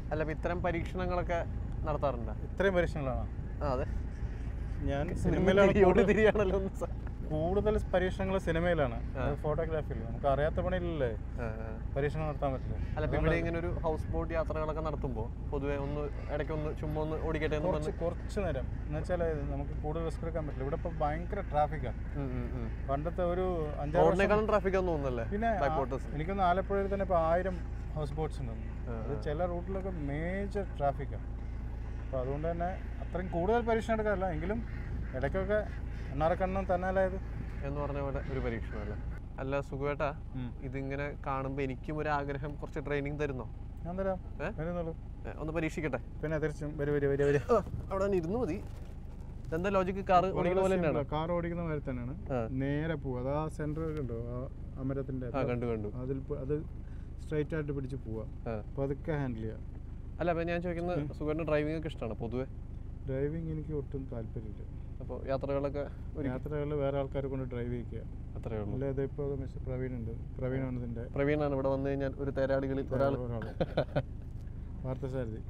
അല്ല അപ്പൊ ഇത്തരം പരീക്ഷണങ്ങളൊക്കെ നടത്താറുണ്ട് ഇത്രയും പരീക്ഷണങ്ങളാണ് ആ അതെ ഞാൻ സിനിമയിലാണ് കൂടുതൽ- തിരിയാണല്ലോ ഒന്ന് സ- കൂടുതൽ പരീക്ഷണങ്ങൾ സിനിമയിലാണ് ഫോട്ടോഗ്രാഫിയിൽ നമുക്ക് അറിയാത്ത പണിയില്ലല്ലേ ആ, ആ. പരീക്ഷണം നടത്താൻ പറ്റില്ല അല്ല ഇപ്പൊ ഇവിടെ ഇങ്ങനെ ഒരു ഹൗസ് ബോട്ട് യാത്രകളൊക്കെ നടത്തുമ്പോൾ പൊതുവെ ഒന്ന് ഇടയ്ക്ക് ഒന്ന് ചുമ്മാ ഒന്ന് ഓടിക്കട്ടെ എന്ന് കുറച്ച് കുറച്ച് നേരം എന്ന് വെച്ചാൽ നമുക്ക് കൂടുതൽ റിസ്ക് എടുക്കാൻ പറ്റില്ല ഇവിടെ ഇപ്പോൾ ഭയങ്കര ട്രാഫിക്കാണ് പറഞ്ഞ് പണ്ടത്തെ ഒരു അഞ്ചാറ് വർഷം റോഡിനേക്കാളും ട്രാഫിക് ആണെന്ന് തോന്നുന്നല്ലേ പിന്നെ ബാക്ക് ആ- വാട്ടേഴ്സ് എനിക്കൊന്ന് ആലപ്പുഴയിൽ തന്നെ ഇപ്പോൾ ആയിരം ഹൗസ് ബോട്ട്സ് ഉണ്ടെന്ന് അത് ചില റൂട്ടിലൊക്കെ മേജർ ട്രാഫിക്കാണ് അപ്പോൾ അതുകൊണ്ട് തന്നെ അത്രയും കൂടുതൽ പരീക്ഷണം എടുക്കാറില്ല എങ്കിലും ഇടയ്ക്കൊക്കെ എണ്ണാറക്കണ്ണം തന്നാലായത് എന്ന് പറഞ്ഞ പോലെ ഒരു പരീക്ഷണമല്ലേ അല്ല സുഖേട്ടാ ഉം. ഇതിങ്ങനെ കാണുമ്പോൾ എനിക്കും ഒരു ആഗ്രഹം കുറച്ച് ട്രെയിനിങ് തരുന്നോ ഞാൻ തരാം ഏ? വരുന്നുള്ളൂ ഏ, ഒന്ന് പരീക്ഷിക്കട്ടെ പിന്നെ തീർച്ചയായും വരും വരും വരും വരും ആ, അവിടെ തന്നെ ഇരുന്നു മതി എന്താ ലോജിക്ക് കാറ് ഓടിക്കുന്ന പോലെ തന്നെയാണ് കാർ ഓടിക്കുന്ന മാതിരി തന്നെയാണ് ആ. നേരെ പോവുക അത് ആ സെൻറ്റർ ഉണ്ടോ ആ അമരത്തിൻ്റെ ആ കണ്ടു കണ്ടു അതിൽ പോ- അത് സ്ട്രൈറ്റ് ആയിട്ട് പിടിച്ച് പോവുക ആ. അപ്പോൾ അതൊക്കെ ഹാൻഡിൽ ചെയ്യുക അല്ല അപ്പം ഞാൻ ചോദിക്കുന്നത് സുഖേട്ടന് ഡ്രൈവിംഗ് ഒക്കെ ഇഷ്ടമാണ് പൊതുവെ ഡ്രൈവിംഗ് എനിക്ക് ഒട്ടും താല്പര്യമില്ല അപ്പോൾ യാത്രകളൊക്കെ ഒരു യാത്രകളിൽ വേറെ ആൾക്കാരെ കൊണ്ട് ഡ്രൈവ് ചെയ്യിക്കുക അത്രേ ഉള്ളൂ അല്ല ഇതിപ്പോൾ മിസ്റ്റർ പ്രവീൺ ഉണ്ട് പ്രവീണാണ് ഇതിൻ്റെ പ്രവീണാണ് ഇവിടെ വന്നു കഴിഞ്ഞാൽ ഒരു തേരാളികളിൽ ഒരാൾ ഒരാൾ വാർത്തസാരഥി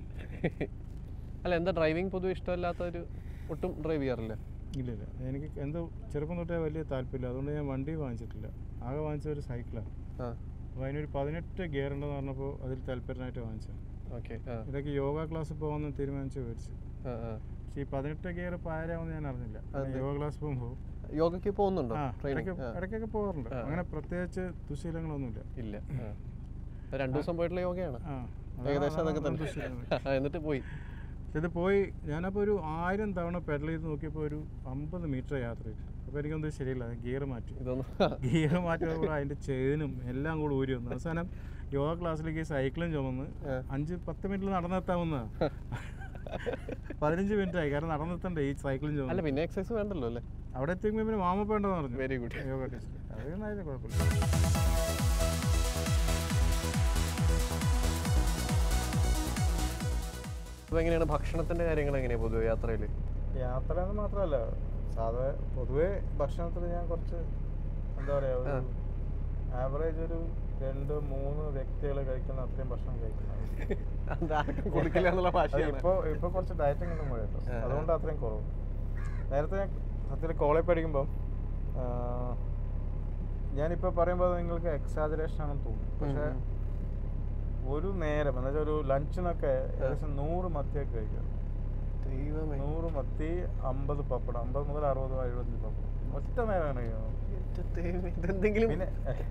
അല്ല എന്താ ഡ്രൈവിംഗ് പൊതുവെ ഇഷ്ടമല്ലാത്ത ഒരു ഒട്ടും ഡ്രൈവ് ചെയ്യാറില്ല ഇല്ലില്ല എനിക്ക് എന്തോ ചെറുപ്പം തൊട്ടേ വലിയ താല്പര്യമില്ല അതുകൊണ്ട് ഞാൻ വണ്ടി വാങ്ങിച്ചിട്ടില്ല ആകെ വാങ്ങിച്ച ഒരു സൈക്കിളാണ് ആ അപ്പോൾ അതിനൊരു പതിനെട്ട് ഗിയർ ഉണ്ടെന്ന് പറഞ്ഞപ്പോൾ അതിൽ താല്പര്യമായിട്ട് വാങ്ങിച്ചത് ഓക്കെ ആ ഇടയ്ക്ക് യോഗ ക്ലാസ് പോകാമെന്ന് തീരുമാനിച്ച് മേടിച്ചു ആ ആ പക്ഷേ ഈ പതിനെട്ട് ഗിയർ ഇപ്പോൾ ആരാമെന്ന് ഞാൻ അറിഞ്ഞില്ല കാരണം യോഗ ക്ലാസ് പോകുമ്പോൾ യോഗയ്ക്ക് പോകുന്നുണ്ടോ ആ ട്രെയിനിങ് ഇടയ്ക്ക് ഇടയ്ക്കൊക്കെ പോകാറുണ്ട് അങ്ങനെ പ്രത്യേകിച്ച് ദുശീലങ്ങളൊന്നുമില്ല ഇല്ല ആ. രണ്ടു ദിവസം പോയിട്ടുള്ള യോഗയാണ് ആ ഏകദേശം അതൊക്കെ തന്നെ ദുശീലങ്ങൾ ആ, എന്നിട്ട് പോയി ഇത് പോയി ഞാനപ്പോൾ ഒരു ആയിരം തവണ പെഡൽ ചെയ്ത് നോക്കിയപ്പോൾ ഒരു അമ്പത് മീറ്റർ യാത്ര ചെയ്തു അപ്പോൾ എനിക്കൊന്നും ശരിയില്ല ഗിയർ മാറ്റി ഇതൊന്നും ഗിയർ മാറ്റിയപ്പോൾ അതിൻ്റെ ചെയിനും എല്ലാം കൂടെ ഊരി വന്നു അവസാനം യോഗ ക്ലാസ്സിലേക്ക് സൈക്കിളും ചുമന്ന് അഞ്ച് പത്ത് മിനിറ്റിൽ നടന്നെത്താവുന്ന പതിനഞ്ച് മിനിറ്റ് ആയി കാരണം നടന്നെത്തണ്ടേ ഈ സൈക്കിളും ചുമന്ന് അല്ല പിന്നെ എക്സസൈസ് വേണ്ടല്ലോ അല്ലേ അവിടെ എത്തിയെങ്കിൽ പിന്നെ വാമപ്പ് വേണ്ടെന്ന് പറഞ്ഞു വെരി ഗുഡ് യോഗ ടീച്ചർ അതൊന്നും അതിന് കുഴപ്പമില്ല അപ്പോൾ എങ്ങനെയാണ് ഭക്ഷണത്തിന്റെ കാര്യങ്ങൾ എങ്ങനെയാണ് പൊതുവെ യാത്രയിൽ യാത്ര എന്ന് മാത്രമല്ല സാധാ പൊതുവേ ഭക്ഷണത്തിൽ ഞാൻ കുറച്ച് എന്താ പറയാ ഒരു ആവറേജ് ഒരു രണ്ട് മൂന്ന് വ്യക്തികൾ കഴിക്കുന്ന അത്രയും ഭക്ഷണം കഴിക്കുന്നത് അത് ആർക്കും കൊടുക്കില്ല എന്നുള്ള ഭാഷയാണ് ഇപ്പോൾ ഇപ്പോൾ കുറച്ച് ഡയറ്റിംഗ് ഒന്നും പോയി കേട്ടോ അതുകൊണ്ട് അത്രയും കുറവ് നേരത്തെ ഞാൻ സത്യത്തിൽ കോളേജ് പഠിക്കുമ്പം ആ, ഞാനിപ്പോൾ പറയുമ്പോൾ നിങ്ങൾക്ക് എക്സാജറേഷൻ ആണെന്ന് തോന്നും പക്ഷേ ഒരു നേരം എന്ന് വെച്ചാൽ ഒരു ലഞ്ചിനൊക്കെ ഏകദേശം നൂറ് മത്തിയൊക്കെ കഴിക്കും ദൈവമേ നൂറ് മത്തി അമ്പത് പപ്പടം അമ്പത് മുതൽ അറുപത് എഴുപത്തഞ്ച് പപ്പടം ഒറ്റ നേരമാണ് കഴിക്കുന്നത് എൻ്റെ ദൈവമേ, ഇതെന്തെങ്കിലും പിന്നെ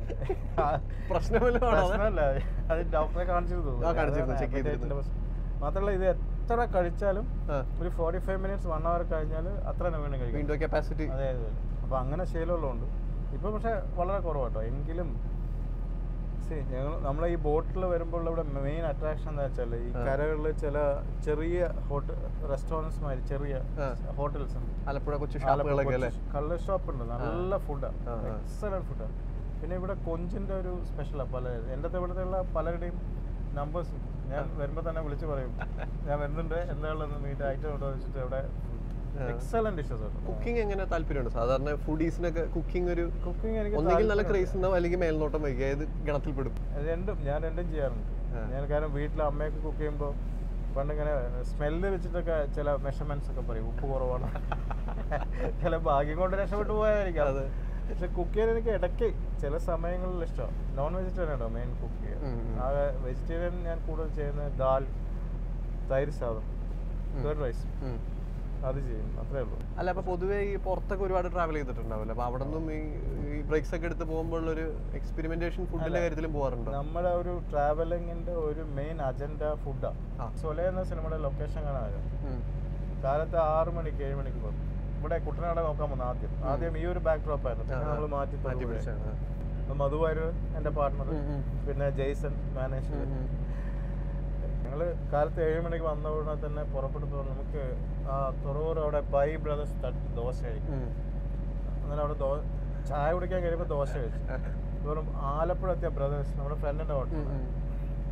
പ്രശ്നമല്ലോ ആണോ അത്? പ്രശ്നമല്ല അത് ഡോക്ടറെ കാണിച്ചിരുന്നു ആ, കാണിച്ചിരുന്നു, check ചെയ്തിരുന്നു. മാത്രമല്ല ഇത് എത്ര കഴിച്ചാലും ആ, ഒരു forty five minutes one hour കഴിഞ്ഞാൽ അത്ര തന്നെ വീണ്ടും കഴിക്കും വിൻഡോ കപ്പാസിറ്റി അതെ അതെ അപ്പോൾ അങ്ങനെ ശീലമുള്ളതുകൊണ്ട് ഇപ്പോൾ പക്ഷേ വളരെ കുറവാട്ടോ എങ്കിലും see, ഞങ്ങൾ നമ്മളെ ഈ ബോട്ടിൽ വരുമ്പോൾ ഇവിടെ മെയിൻ അട്രാക്ഷൻ എന്താ വെച്ചാൽ ഈ കരകളിൽ ചില ചെറിയ ഹോട്ടൽ റെസ്റ്റോറൻറ്റ്സ് മാതിരി ചെറിയ ആ. ഹോട്ടൽസ് ഉണ്ട് ആലപ്പുഴ കൊച്ചു ഷാപ്പുകളൊക്കെ അല്ലേ കള്ള് ഷോപ്പ് ഉണ്ട് നല്ല ഫുഡാണ് ആ, ആ. എക്സലന്റ് ഫുഡാണ് പിന്നെ ഇവിടെ കൊഞ്ചിന്റെ ഒരു സ്പെഷ്യലാണ് പല എൻ്റെ ഇവിടുത്തെ ഉള്ള പലരുടെയും നമ്പേഴ്സ് ഞാൻ വരുമ്പോൾ തന്നെ വിളിച്ച് പറയും ഞാൻ വരുന്നുണ്ട് എന്താണെന്ന് മീറ്റ് ഐറ്റം ഉണ്ടോ എന്ന് വെച്ചിട്ട് ഇവിടെ എക്സലന്റ് ഡിഷസ് ആണ് കുക്കിംഗ് എങ്ങനെ താല്പര്യമുണ്ട് സാധാരണ ഫുഡീസിനൊക്കെ കുക്കിംഗ് ഒരു കുക്കിംഗ് എനിക്ക് ഒന്നുകിൽ നല്ല ക്രേസ് ഉണ്ടാവും അല്ലെങ്കിൽ മേൽനോട്ടം വയ്ക്കുക ഏത് ഗണത്തിൽ പെടും രണ്ടും ഞാൻ രണ്ടും ചെയ്യാറുണ്ട് ഞാൻ കാരണം വീട്ടിൽ അമ്മയൊക്കെ കുക്ക് ചെയ്യുമ്പോൾ പണ്ട് ഇങ്ങനെ സ്മെല്ല് വെച്ചിട്ടൊക്കെ ചില മെഷർമെന്റ്സ് ഒക്കെ പറയും ഉപ്പ് കുറവാണ് ചില ഭാഗ്യം കൊണ്ട് രക്ഷപ്പെട്ടു പോയായിരിക്കും അതെ. പക്ഷെ കുക്ക് ചെയ്യാൻ എനിക്ക് ഇടയ്ക്ക് ചില സമയങ്ങളിൽ ഇഷ്ടമാണ് നോൺ വെജിറ്റേറിയൻ ആണോ മെയിൻ കുക്ക് ചെയ്യാൻ ഉം, ഉം. ആകെ വെജിറ്റേറിയൻ ഞാൻ കൂടുതൽ ചെയ്യുന്നത് ദാൽ തൈര് സാദം കേർഡ് റൈസ് ഉം. അത് ചെയ്യും അത്രേ ഉള്ളൂ അല്ല അപ്പൊ പൊതുവേ ഈ പുറത്തൊക്കെ ഒരുപാട് ട്രാവൽ ചെയ്തിട്ടുണ്ടാവില്ല അപ്പൊ അവിടെ നിന്നും ഈ ബ്രേക്സ് ഒക്കെ എടുത്ത് പോകുമ്പോൾ ഒരു എക്സ്പെരിമെന്റേഷൻ ഫുഡിന്റെ കാര്യത്തിലും പോകാറുണ്ടോ നമ്മുടെ ഒരു ട്രാവലിങ്ങിന്റെ ഒരു മെയിൻ അജണ്ട ആ. ഫുഡാണ് സൊല എന്ന സിനിമയുടെ ലൊക്കേഷൻ കാണാൻ ഉം. കാലത്ത് ആറ് മണിക്ക് ഏഴ് മണിക്ക് പോകും ഇവിടെ കുട്ടനാട് നോക്കാൻ വന്നു ആദ്യം ആദ്യം ഈ ഒരു ബാക്ക് ഡ്രോപ്പ് ആയിരുന്നു പിന്നെ ആ, നമ്മൾ മാറ്റി മാറ്റി തൊടുപുഴ. പിടിച്ചാണ് അപ്പൊ മധുവാര് എൻ്റെ പാർട്ട്ണർ ഉം, ഉം. പിന്നെ ജെയ്സൺ മാനേജർ ഉം, ഉം. ഞങ്ങൾ കാലത്ത് ഏഴ് മണിക്ക് വന്ന ഉടനെ തന്നെ പുറപ്പെടുമ്പോൾ നമുക്ക് ആ തുറവൂർ അവിടെ ബൈ ബ്രദേഴ്സ് തട്ട് ദോശ കഴിക്കും ഉം. അന്നേരം അവിടെ ദോ ചായ കുടിക്കാൻ കഴിയുമ്പോൾ ദോശ കഴിച്ചു വെറും ആലപ്പുഴ എത്തിയ ബ്രദേഴ്സ് നമ്മുടെ ഫ്രണ്ടിൻ്റെ ഹോട്ടൽ ഉം, ഉം.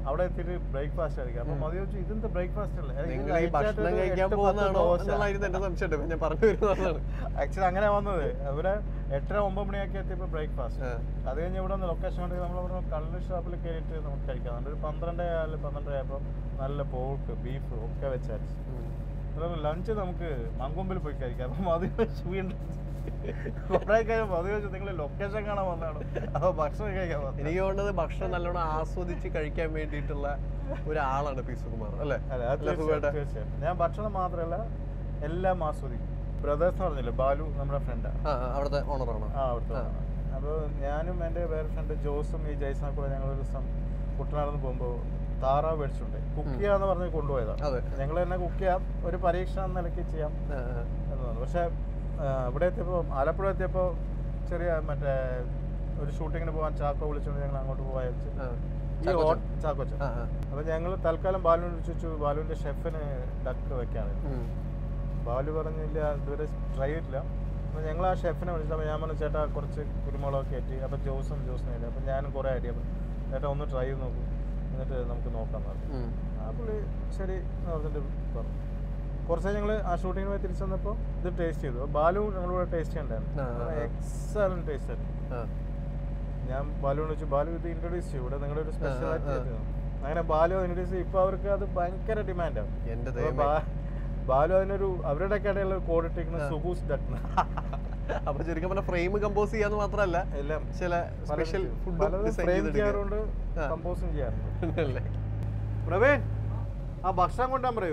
അവിടെ എത്തിയിട്ട് ബ്രേക്ക്ഫാസ്റ്റ് കഴിക്കാം അപ്പൊ മതി വെച്ചു ഇതെന്താ ബ്രേക്ക്ഫാസ്റ്റ് അല്ലേ ഇത് നിങ്ങൾ ഈ കഴിച്ചിട്ട് ഭക്ഷണം ഒരു കഴിക്കാൻ എട്ട് പത്ത് പോകുന്നതാണോ ദോശ. എന്നുള്ളതായിരുന്നു എന്റെ സംശയം ഉണ്ട് ഞാൻ പറഞ്ഞു വരുന്നതാണ് ആക്ച്വലി അങ്ങനെ വന്നത് ഇവിടെ എട്ടര ഒമ്പത് മണിയൊക്കെ എത്തിയപ്പോൾ ബ്രേക്ക്ഫാസ്റ്റ് ആ. അത് കഴിഞ്ഞ് ഇവിടെ നിന്ന് ലൊക്കേഷൻ കണ്ടെങ്കിൽ നമ്മൾ കള്ള് ഷോപ്പിൽ കയറിയിട്ട് നമുക്ക് കഴിക്കാം അതുകൊണ്ട് ഒരു പന്ത്രണ്ട് ആയാലും പന്ത്രണ്ട് ആയപ്പോൾ നല്ല പോർക്ക് ബീഫ് ഒക്കെ വെച്ചായിരുന്നു ലഞ്ച് നമുക്ക് മങ്കൊമ്പിൽ പോയി കഴിക്കാം അപ്പം മതി വെച്ച് വീണ്ടും കുറേ കഴിയും മതി വെച്ച് നിങ്ങൾ ലൊക്കേഷൻ കാണാൻ വന്നതാണോ അപ്പോൾ ഭക്ഷണം കഴിക്കാൻ വന്നത് എനിക്ക് തോന്നുന്നത് ഭക്ഷണം നല്ലോണം ആസ്വദിച്ച് കഴിക്കാൻ വേണ്ടിയിട്ടുള്ള ഒരാളാണ് പി സുകുമാർ അല്ലേ അല്ല അത് അല്ല, തീർച്ചയായും, സുഖേട്ടാ? തീർച്ചയായും ഞാൻ ഭക്ഷണം മാത്രമല്ല എല്ലാം ആസ്വദിക്കും ബ്രദേഴ്സ് എന്ന് പറഞ്ഞില്ലേ ബാലു നമ്മുടെ ഫ്രണ്ടാണ് ആ ആ, അവിടുത്തെ ഓണറാണോ ആ അവിടുത്തെ ആ. അപ്പോൾ ഞാനും എൻ്റെ വേറെ ഫ്രണ്ട് ജോസും ഈ ജയ്സനെ കൂടെ ഞങ്ങൾ ഒരു ദിവസം കുട്ടനാടെന്ന് പോകുമ്പോൾ താറാവ് മേടിച്ചിട്ടുണ്ട് കുക്ക് ചെയ്യാന്ന് പറഞ്ഞ് കൊണ്ടുപോയതാണ് അതെ ഞങ്ങൾ തന്നെ കുക്ക് ചെയ്യാം ഒരു പരീക്ഷ എന്ന നിലയ്ക്ക് ചെയ്യാം ആ, ആ. എന്ന് പറഞ്ഞു പക്ഷേ ആ, ഇവിടെ എത്തിയപ്പോൾ ആലപ്പുഴ എത്തിയപ്പോൾ ചെറിയ മറ്റേ ഒരു ഷൂട്ടിങ്ങിന് പോകാൻ ചാക്കോ വിളിച്ചുകൊണ്ട് ഞങ്ങൾ അങ്ങോട്ട് പോകാൻ വെച്ച് ആ. ഈ ചാക്കോച്ചൻ. ഓ- ചാക്കോച്ച ആ, ആ. അപ്പോൾ ഞങ്ങൾ തൽക്കാലം ബാലുവിനെ വിളിച്ചു ബാലുവിൻ്റെ ഷെഫിന് ഡക്ക് വെക്കാണ് ഉം. ബാലു പറഞ്ഞില്ല ഇതുവരെ ട്രൈ ചെയ്തിട്ടില്ല അപ്പോൾ ഞങ്ങൾ ആ ഷെഫിനെ വിളിച്ചപ്പോൾ ഞാൻ പറഞ്ഞു ചേട്ടാ കുറച്ച് കുരുമുളകൊക്കെ കയറ്റി അപ്പോൾ ജോസും ജോസിനും ഇല്ല അപ്പോൾ ഞാനും കുറേ ഐഡിയ പറഞ്ഞു ചേട്ടാ ഒന്ന് ട്രൈ ചെയ്ത് നോക്കൂ എന്നിട്ട് നമുക്ക് നോക്കാം പറഞ്ഞു ഉം. ആ പുള്ളി ശരി എന്ന് പറഞ്ഞിട്ട് പറഞ്ഞു കുറച്ച് ഞങ്ങൾ ആ ഷൂട്ടിങ്ങിന് പോയി തിരിച്ചു വന്നപ്പോൾ ഇത് ടേസ്റ്റ് ചെയ്തു അപ്പോൾ ബാലു ഞങ്ങളിവിടെ ടേസ്റ്റ് ആ, ആ, ചെയ്യണ്ടായിരുന്നു ആ. എക്സലൻറ്റ് ടേസ്റ്റ് ആയിരുന്നു ആ. ഞാൻ ബാലുവിനെ വെച്ചു ബാലു ഇത് ഇൻട്രൊഡ്യൂസ് ചെയ്യും ഇവിടെ നിങ്ങളുടെ ഒരു ആ, ആ, സ്പെഷ്യാലിറ്റി ആ. ആയിരുന്നു അങ്ങനെ ബാലു ഇൻട്രൊഡ്യൂസ് ചെയ്യും ഇപ്പോൾ അവർക്ക് അത് ഭയങ്കര ഡിമാൻഡാണ് എന്റെ അപ്പൊ ദൈവമേ. ബാ- ബാലു അതിനൊരു അവരുടെ ഇടയിലുള്ള കോഡ് ഇട്ടിരിക്കുന്ന ആ. സുഗൂസ് ഡക്ക് അപ്പൊ ചുരുക്കം പറഞ്ഞ ഫ്രെയിം കമ്പോസ് ചെയ്യാന്ന് മാത്രല്ല എല്ലാം ചില സ്പെഷ്യൽ ഫുഡ് പലതും ഫ്രെയിം ചെയ്യാറുണ്ട് ആ. കമ്പോസും ചെയ്യാറുണ്ട് അല്ലേ പ്രവീൺ ആ ഭക്ഷണം കൊണ്ടാൻ പറയൂ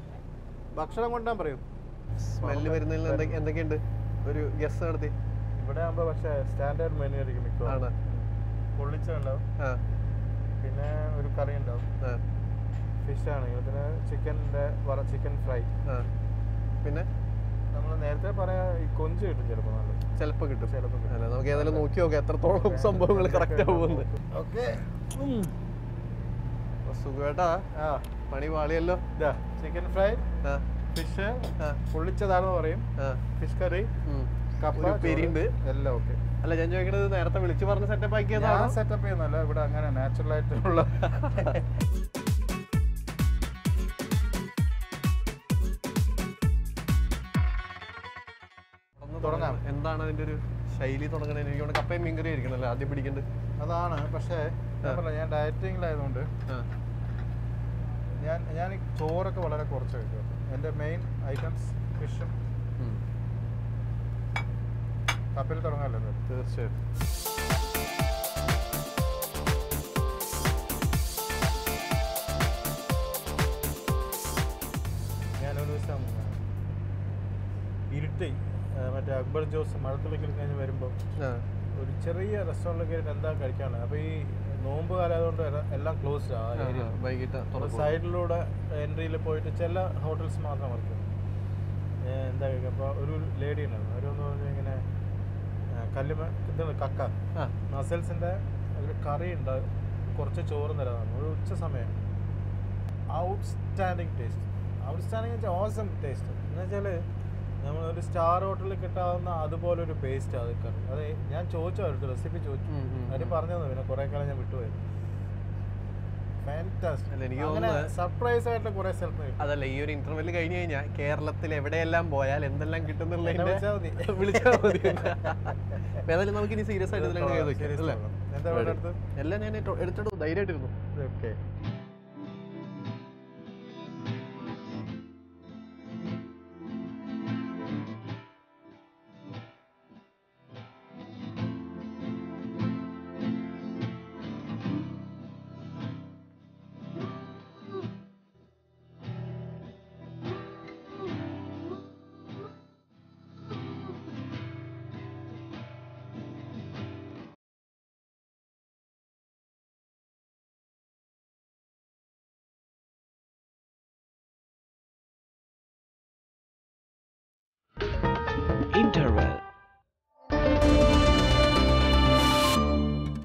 ഭക്ഷണം കൊണ്ടാൻ പറയൂ സ്മെല്ല് വരുന്നതിൽ എന്തൊക്കെ എന്തൊക്കെയുണ്ട് ഒരു ഗസ് നടത്തി ഇവിടെ ആകുമ്പോൾ പക്ഷേ സ്റ്റാൻഡേർഡ് മെനു ആയിരിക്കും ആണ്. മിക്കവാറും പൊള്ളിച്ച ഉണ്ടാവും ആ പിന്നെ ഒരു കറി ഉണ്ടാവും ആ ഫിഷ് ആണ് ഇതിന് ചിക്കൻ്റെ വറ ചിക്കൻ ഫ്രൈ ആ പിന്നെ നമ്മൾ നേരത്തെ പറയാ ഈ കൊഞ്ച് കിട്ടും ചിലപ്പോൾ നല്ല ചിലപ്പോ കിട്ടും ചിലപ്പോൾ കിട്ടും. അല്ല നമുക്ക് ഏതായാലും നോക്കി നോക്കാം എത്രത്തോളം സംഭവങ്ങൾ കറക്റ്റ് ആവുമെന്ന് ഓക്കെ അപ്പൊ സുഖേട്ടാ ആ പണി പാളിയല്ലോ ഇതാ ചിക്കൻ ഫ്രൈ ആ ഫിഷ് ആ പൊള്ളിച്ചതാണെന്ന് പറയും ആ ഫിഷ് കറി ഉം. കപ്പ ഒരു ഉപ്പേരിയുണ്ട്. ചോറ്, എല്ലാം ഓക്കെ അല്ല ഞാൻ ചോദിക്കണത് നേരത്തെ വിളിച്ചു പറഞ്ഞ് സെറ്റപ്പ് ഞാൻ ആക്കിയതാണോ സെറ്റപ്പ് ചെയ്യുന്നല്ല ഇവിടെ അങ്ങനെ നാച്ചുറൽ ആയിട്ടുള്ള ഒന്ന് തുടങ്ങാം. എന്താണ് അതിന്റെ ഒരു ശൈലി തുടങ്ങണത് എനിക്ക് തോന്നുന്നു കപ്പയും മീൻകറി ആയിരിക്കണല്ലോ ആദ്യം പിടിക്കേണ്ടത് അതാണ് പക്ഷേ ഞാൻ ആ. പറഞ്ഞ ഞാൻ ഡയറ്റിങ്ങിലായതുകൊണ്ട് ആ ഞാൻ ഞാൻ ഈ ചോറൊക്കെ വളരെ കുറച്ച് കഴിക്കും എൻ്റെ മെയിൻ ഐറ്റംസ് ഫിഷും ഉം. കപ്പയിൽ തുടങ്ങാമല്ലോ തീർച്ചയായിട്ടും ഞാനൊരു ദിവസം ഇരുട്ടി ആ, മറ്റേ അക്ബർ ജോസ് മഴത്തുള്ളിക്കൽ കഴിഞ്ഞ് വരുമ്പോൾ ആ ഒരു ചെറിയ റെസ്റ്റോറൻറ്റിൽ കയറിയിട്ട് എന്താ കഴിക്കാണ് അപ്പോൾ ഈ നോമ്പ് കാലമായതുകൊണ്ട് എല്ലാം- എല്ലാം ക്ലോസ്ഡ് ആ ആ, ഏരിയ ആ, വൈകിട്ട് തുറക്കും. സൈഡിലൂടെ എൻട്രിയിൽ പോയിട്ട് ചില ഹോട്ടൽസ് മാത്രം വർക്ക് ചെയ്യും ഏ, എന്താ കഴിക്കുക അപ്പോൾ ഒരു ലേഡി ഉണ്ടായിരുന്നു അവരൊന്ന് പറഞ്ഞു ഇങ്ങനെ ആ, കല്ലുമ ഇതാണ് കക്ക ആ മസിൽസിൻ്റെ അതിൽ കറി ഉണ്ട് കുറച്ച് ചോറ് തരാതാണ് ഒരു ഉച്ച സമയം ഔട്ട്സ്റ്റാൻഡിങ് ടേസ്റ്റ് ഔട്ട്സ്റ്റാൻഡിങ് വെച്ചാൽ ഓസം ടേസ്റ്റ് എന്ന് വെച്ചാൽ നമ്മൾ ഒരു സ്റ്റാർ ഹോട്ടലിൽ കിട്ടാവുന്ന അതുപോലെ ഒരു പേസ്റ്റ് അത് കറി അത് ഞാൻ ചോദിച്ചു അവരുടെ റെസിപ്പി ചോദിച്ചു ഉം, ഉം, അവർ ഉം. പറഞ്ഞു തന്നു പിന്നെ കുറേ കാലം ഞാൻ വിട്ടുപോയി ഫാൻറ്റാസ്റ്റിക് അല്ല, എനിക്ക് അങ്ങനെ തോന്നുന്നത് സർപ്രൈസ് ആയിട്ട് കുറേ സ്ഥലത്ത് കിട്ടും അതല്ല ഈ ഒരു ഇന്റർവെല് കഴിഞ്ഞു കഴിഞ്ഞാൽ കേരളത്തിൽ എവിടെയെല്ലാം പോയാൽ എന്തെല്ലാം എന്നെ കിട്ടുന്നുള്ളതിന്റെ വിളിച്ചാൽ മതി. വിളിച്ചാൽ മതി അപ്പൊ ഏതായാലും നമുക്ക് ഇനി സീരിയസ് ആയിട്ട് ഇതിലങ്ങ് തുടങ്ങാം, കേറി വെക്കാം, serious അല്ലേ തുടങ്ങാം. എന്താ വേണ്ടത് എല്ലാം ഞാൻ ഏറ്റവും- എടുത്തിട്ട് ധൈര്യമായിട്ടിരുന്നു ഓക്കെ